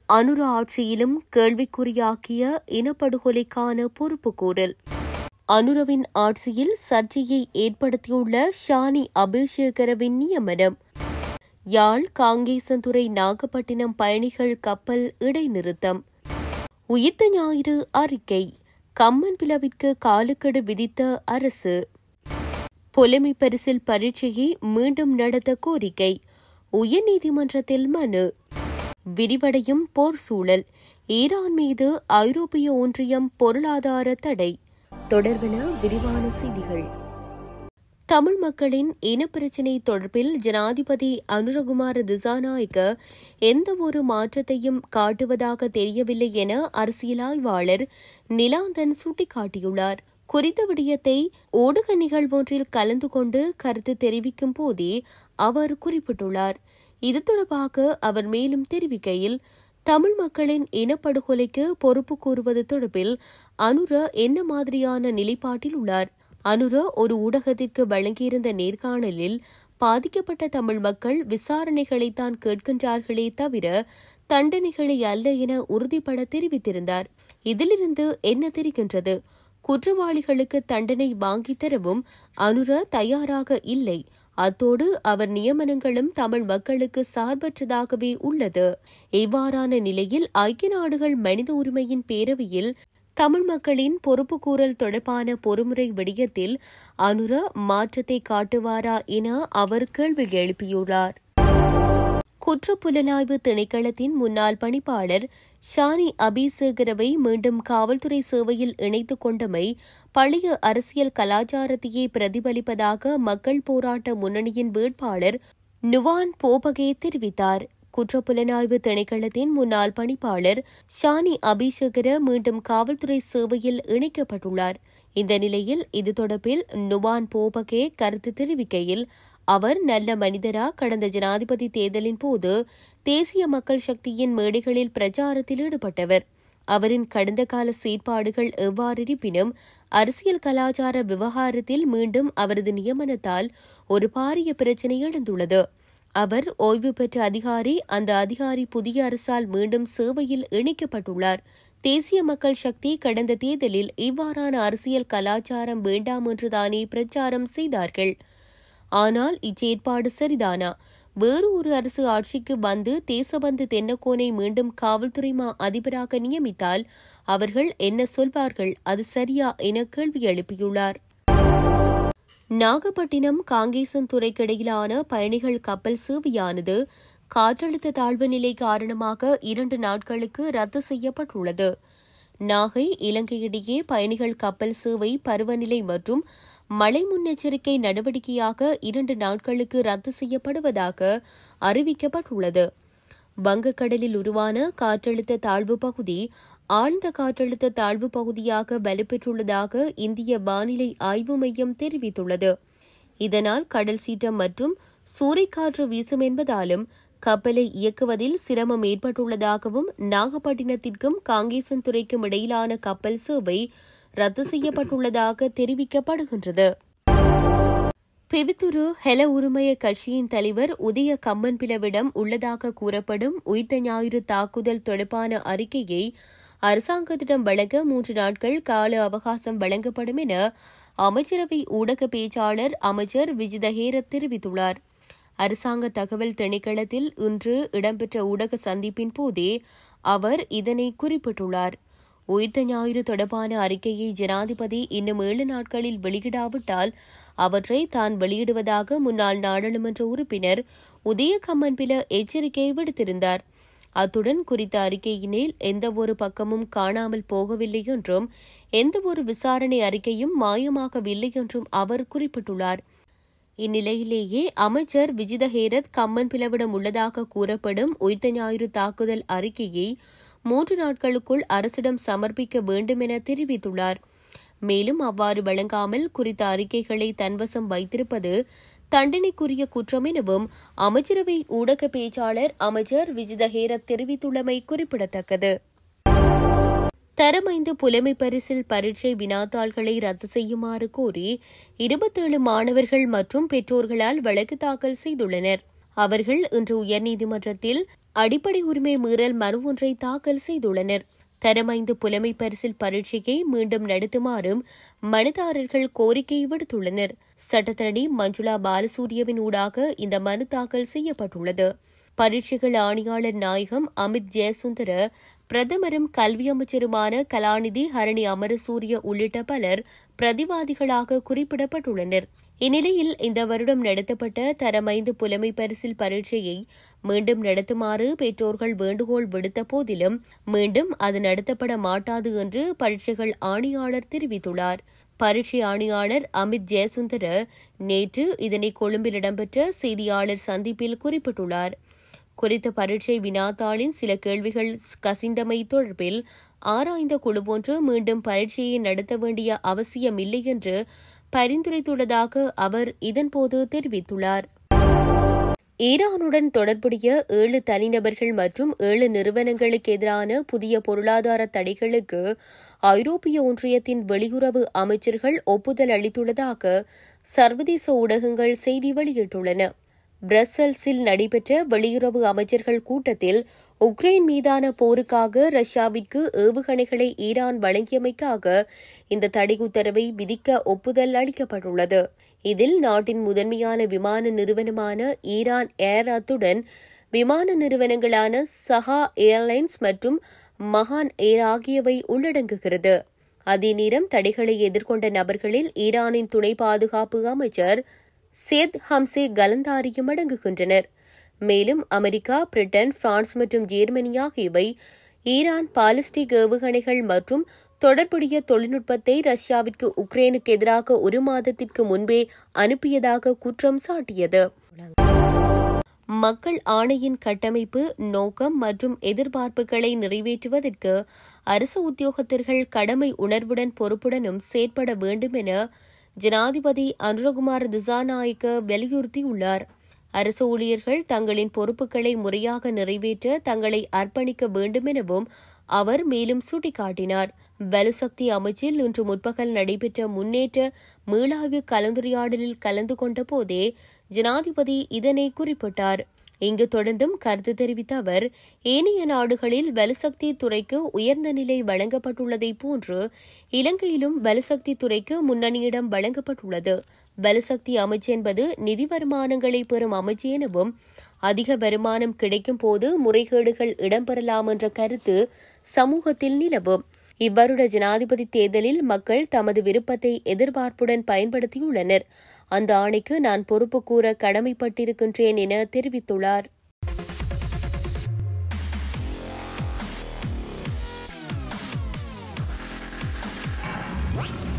அனுர ஆட்சியிலும் கேள்விக்குறியாக்கிய இனப்படுகொலைக்கான பொறுப்புக்கூறல் அனுரவின் ஆட்சியில் சர்ச்சையை ஏற்படுத்தியுள்ள ஷானி அபிஷேகரவின் நியமனம் யாழ் காங்கேசன்துறை நாகப்பட்டினம் பயணிகள் கப்பல் இடைநிறுத்தம் உயிர்த்த ஞாயிறு அறிக்கை கம்மன் பிளவிற்கு காலக்கெடு விதித்த அரசு புலமை பரிசில் பரீட்சையை மீண்டும் நடத்த கோரிக்கை உயர்நீதிமன்றத்தில் மனு விரிவடையும் போர் சூழல் ஈரான் மீது ஐரோப்பிய ஒன்றியம் பொருளாதார தடை தொடர்பென விரிவான செய்திகள் தமிழ் மக்களின் இனப்பிரச்சினை தொடர்பில் ஜனாதிபதி அனுரகுமார திசாநாயக்க எந்த ஒரு மாற்றத்தையும் காட்டுவதாக தெரியவில்லை என அரசியல் ஆய்வாளர் நிலாந்தன் சுட்டிக்காட்டியுள்ளார் குறித்த விடயத்தை ஊடக நிகழ்வொன்றில் கலந்து கொண்டு கருத்து தெரிவிக்கும் போதே அவர் குறிப்பிட்டுள்ளார் இது தொடர்பாக அவர் மேலும் தெரிவிக்கையில் தமிழ் மக்களின் இனப்படுகொலைக்கு பொறுப்பு கூறுவது தொடர்பில் அனுர என்ன மாதிரியான நிலைப்பாட்டில் உள்ளார் அனுர ஒரு ஊடகத்திற்கு வழங்கியிருந்த நேர்காணலில் பாதிக்கப்பட்ட தமிழ் மக்கள் விசாரணைகளைத்தான் கேட்கின்றார்களே தவிர தண்டனைகளை அல்ல என உறுதிபட தெரிவித்திருந்தார் இதிலிருந்து என்ன தெரிகின்றது குற்றவாளிகளுக்கு தண்டனை வாங்கித் தரவும் அனுர தயாராக இல்லை அத்தோடு அவர் நியமனங்களும் தமிழ் மக்களுக்கு சார்பற்றதாகவே உள்ளது இவ்வாறான நிலையில் ஐக்கிய நாடுகள் மனித உரிமையின் பேரவையில் தமிழ் மக்களின் பொறுப்புக்கூறல் தொடர்பான பொறுமுறை விடயத்தில் அனுர மாற்றத்தை காட்டுவாரா என அவர் கேள்வி எழுப்பியுள்ளார் குற்றப்புலனாய்வு திணைக்களத்தின் முன்னாள் பணிப்பாளர் ஷானி அபிசேகரவை மீண்டும் காவல்துறை சேவையில் இணைத்துக் கொண்டமை பழைய அரசியல் கலாச்சாரத்தையே பிரதிபலிப்பதாக மக்கள் போராட்ட முன்னணியின் வேட்பாளர் நுவான் போபகே தெரிவித்தார் குற்றப்புலனாய்வு திணைக்களத்தின் முன்னாள் பணிப்பாளர் ஷானி அபிஷேகர மீண்டும் காவல்துறை சேவையில் இணைக்கப்பட்டுள்ளார் இந்த நிலையில் இது தொடர்பில் நுவான் போபகே கருத்து தெரிவிக்கையில் அவர் நல்ல மனிதரா கடந்த ஜனாதிபதி தேர்தலின் போது தேசிய மக்கள் சக்தியின் மேடைகளில் பிரச்சாரத்தில் ஈடுபட்டவர் அவரின் கடந்த கால செயற்பாடுகள் எவ்வாறிருப்பினும் அரசியல் கலாச்சார விவகாரத்தில் மீண்டும் அவரது நியமனத்தால் ஒரு பாரிய பிரச்சினை எழுந்துள்ளது அவர் ஓய்வு பெற்ற அதிகாரி அந்த அதிகாரி புதிய அரசால் மீண்டும் சேவையில் இணைக்கப்பட்டுள்ளார் தேசிய மக்கள் சக்தி கடந்த தேர்தலில் இவ்வாறான அரசியல் கலாச்சாரம் வேண்டாம் என்றுதானே பிரச்சாரம் செய்தார்கள் ஆனால் இச்செயற்பாடு சரிதானா வேறு ஒரு அரசு ஆட்சிக்கு வந்து தேசபந்து தென்னக்கோனை மீண்டும் காவல்துறை மா அதிபராக நியமித்தால் அவர்கள் என்ன சொல்வார்கள் அது சரியா என கேள்வி எழுப்பியுள்ளார் நாகப்பட்டினம் காங்கேசன் துறைக்கிடையிலான பயணிகள் கப்பல் சேவையானது காற்றழுத்த தாழ்வு நிலை காரணமாக இரண்டு நாட்களுக்கு ரத்து செய்யப்பட்டுள்ளது நாகை இலங்கையிடையே பயணிகள் கப்பல் சேவை பருவநிலை மற்றும் மழை முன்னெச்சரிக்கை நடவடிக்கையாக இரண்டு நாட்களுக்கு ரத்து செய்யப்படுவதாக அறிவிக்கப்பட்டுள்ளது வங்கக்கடலில் உருவான காற்றழுத்த தாழ்வு பகுதி ஆழ்ந்த காற்றழுத்த தாழ்வு பகுதியாக வலுப்பெற்றுள்ளதாக இந்திய வானிலை ஆய்வு மையம் தெரிவித்துள்ளது இதனால் கடல் சீற்றம் மற்றும் சூறைக்காற்று வீசும் என்பதாலும் கப்பலை இயக்குவதில் சிரமம் ஏற்பட்டுள்ளதாகவும் நாகப்பட்டினத்திற்கும் காங்கேசன் துறைக்கும் இடையிலான கப்பல் சேவை ரத்து செய்யப்பட்டுள்ளதாக தெரிவிக்கப்படுகின்றது பிவித்துரு ஹெல உரிமைய கட்சியின் தலைவர் உதய கம்மன்பிலவிடம் உள்ளதாக கூறப்படும் உயிர்த்த ஞாயிறு தாக்குதல் தொடர்பான அறிக்கையை அரசாங்கத்திடம் வழங்க மூன்று நாட்கள் கால அவகாசம் வழங்கப்படும் என அமைச்சரவை ஊடக பேச்சாளர் அமைச்சர் விஜிதஹேரத் தெரிவித்துள்ளார் அரசாங்க தகவல் திணைக்களத்தில் இன்று இடம்பெற்ற ஊடக சந்திப்பின் போதே அவர் இதனை குறிப்பிட்டுள்ளார் உயிர்த்த ஞாயிறு தொடர்பான அறிக்கையை ஜனாதிபதி இன்னும் ஏழு நாட்களில் வெளியிடாவிட்டால் அவற்றை தான் வெளியிடுவதாக முன்னாள் நாடாளுமன்ற உறுப்பினர் உதயகம்மன்பில எச்சரிக்கை விடுத்திருந்தார் அத்துடன் குறித்த அறிக்கையினில் எந்தவொரு பக்கமும் காணாமல் போகவில்லை என்றும் எந்தவொரு விசாரணை அறிக்கையும் மாயமாகவில்லை என்றும் அவர் குறிப்பிட்டுள்ளார் இந்நிலையிலேயே அமைச்சர் விஜித ஹேரத் கம்மன் பிளவிடம் உள்ளதாக கூறப்படும் உயிர்த்த ஞாயிறு தாக்குதல் அறிக்கையை மூன்று நாட்களுக்குள் அரசிடம் சமர்ப்பிக்க வேண்டும் என தெரிவித்துள்ளார் மேலும் அவ்வாறு வழங்காமல் குறித்த அறிக்கைகளை தன்வசம் வைத்திருப்பது தண்டனைக்குரிய குற்றம் எனவும் அமைச்சரவை ஊடக பேச்சாளர் அமைச்சர் விஜித ஹேரத் தெரிவித்துள்ளமை குறிப்பிடத்தக்கது தரமைந்து புலமை பரிசில் பரீட்சை வினாத்தாள்களை ரத்து செய்யுமாறு கோரி இருபத்தேழு மாணவர்கள் மற்றும் பெற்றோர்களால் வழக்கு தாக்கல் செய்துள்ளனர் அவர்கள் இன்று உயர்நீதிமன்றத்தில் அடிப்படை உரிமை மீறல் மனு ஒன்றை தாக்கல் செய்துள்ளனர் தரமைந்து புலமை பரிசில் பரீட்சையை மீண்டும் நடத்துமாறும் மனுதாரர்கள் கோரிக்கை விடுத்துள்ளனர் சட்டத்தரணி மஞ்சுளா பாலசூரியவின் ஊடாக இந்த மனு தாக்கல் செய்யப்பட்டுள்ளது பரீட்சைகள் ஆணையாளர் நாயகம் அமித் ஜெயசுந்தர பிரதமரும் கல்வி அமைச்சருமான கலாநிதி ஹரணி அமரசூரிய உள்ளிட்ட பலர் பிரதிவாதிகளாக குறிப்பிடப்பட்டுள்ளனர் இந்நிலையில் இந்த வருடம் நடத்தப்பட்ட தரமைந்து புலமை பரிசில் பரீட்சையை மீண்டும் நடத்துமாறு பெற்றோர்கள் வேண்டுகோள் விடுத்த போதிலும் மீண்டும் அது நடத்தப்பட மாட்டாது என்று பரீட்சைகள் ஆணையாளர் தெரிவித்துள்ளார் பரீட்சை ஆணையாளர் அமித் ஜெயசுந்தர நேற்று இதனை கொழும்பில் இடம்பெற்ற செய்தியாளர் சந்திப்பில் குறிப்பிட்டுள்ளார் குறித்த பரீட்சை வினாத்தாளின் சில கேள்விகள் கசிந்தமை தொடர்பில் ஆராய்ந்த குழு ஒன்று மீண்டும் பரீட்சையை நடத்த வேண்டிய அவசியமில்லை என்று பரிந்துரைத்துள்ளதாக அவர் இதன்போது தெரிவித்துள்ளார் ஈரானுடன் தொடர்புடைய ஏழு தனிநபர்கள் மற்றும் ஏழு நிறுவனங்களுக்கு எதிரான புதிய பொருளாதார தடைகளுக்கு ஐரோப்பிய ஒன்றியத்தின் வெளியுறவு அமைச்சர்கள் ஒப்புதல் அளித்துள்ளதாக சர்வதேச ஊடகங்கள் செய்தி வெளியிட்டுள்ளன பிரசல்ஸில் நடைபெற்ற வெளியுறவு அமைச்சர்கள் கூட்டத்தில் உக்ரைன் மீதான போருக்காக ரஷ்யாவிற்கு ஏவுகணைகளை ஈரான் வழங்கியமைக்காக இந்த தடை உத்தரவை விதிக்க ஒப்புதல் அளிக்கப்பட்டுள்ளது இதில் நாட்டின் முதன்மையான விமான நிறுவனமான ஈரான் ஏர் அத்துடன் விமான நிறுவனங்களான சஹா ஏர்லைன்ஸ் மற்றும் மகான் ஏர் ஆகியவை உள்ளடங்குகிறது அதே நேரம் தடைகளை எதிர்கொண்ட நபர்களில் ஈரானின் துணை பாதுகாப்பு அமைச்சர் சேத் ஹம்சே கலந்தாரியும் அடங்குகின்றனர் மேலும் அமெரிக்கா பிரிட்டன் பிரான்ஸ் மற்றும் ஜெர்மனி ஆகியவை ஈரான் பாலிஸ்டிக் ஏவுகணைகள் மற்றும் தொடர்புடைய தொழில்நுட்பத்தை ரஷ்யாவிற்கு உக்ரைனுக்கு எதிராக ஒரு மாதத்திற்கு முன்பே அனுப்பியதாக குற்றம் சாட்டியது மக்கள் ஆணையின் கட்டமைப்பு நோக்கம் மற்றும் எதிர்பார்ப்புகளை நிறைவேற்றுவதற்கு அரசு உத்தியோகத்தர்கள் கடமை உணர்வுடன் பொறுப்புடனும் செயற்பட வேண்டும் என ஜனாதிபதி அனுரகுமார் திசாநாயக்க வலியுறுத்தியுள்ளார் அரசு ஊழியர்கள் தங்களின் பொறுப்புகளை முறையாக நிறைவேற்ற தங்களை அர்ப்பணிக்க வேண்டும் எனவும் அவர் மேலும் சுட்டிக்காட்டினார் வலுசக்தி அமைச்சில் இன்று முற்பகல் நடைபெற்ற முன்னேற்ற மீளாய்வு கலந்துரையாடலில் கலந்து கொண்ட போதே ஜனாதிபதி இதனை குறிப்பிட்டார் இங்கு தொடர்ந்தும் கருத்து தெரிவித்த அவர் ஏனைய நாடுகளில் வலுசக்தி துறைக்கு உயர்ந்த நிலை வழங்கப்பட்டுள்ளதைப் போன்று இலங்கையிலும் வலுசக்தி துறைக்கு முன்னணியிடம் வழங்கப்பட்டுள்ளது வலுசக்தி அமைச்சு என்பது நிதி வருமானங்களை பெறும் அமைச்சு எனவும் அதிக வருமானம் கிடைக்கும் போது முறைகேடுகள் இடம்பெறலாம் என்ற கருத்து சமூகத்தில் நிலவும் இவ்வருட ஜனாதிபதி தேர்தலில் மக்கள் தமது விருப்பத்தை எதிர்பார்ப்புடன் பயன்படுத்தியுள்ளனர் அந்த ஆணைக்கு நான் பொறுப்பு கூற கடமைப்பட்டிருக்கின்றேன் என தெரிவித்துள்ளார் What?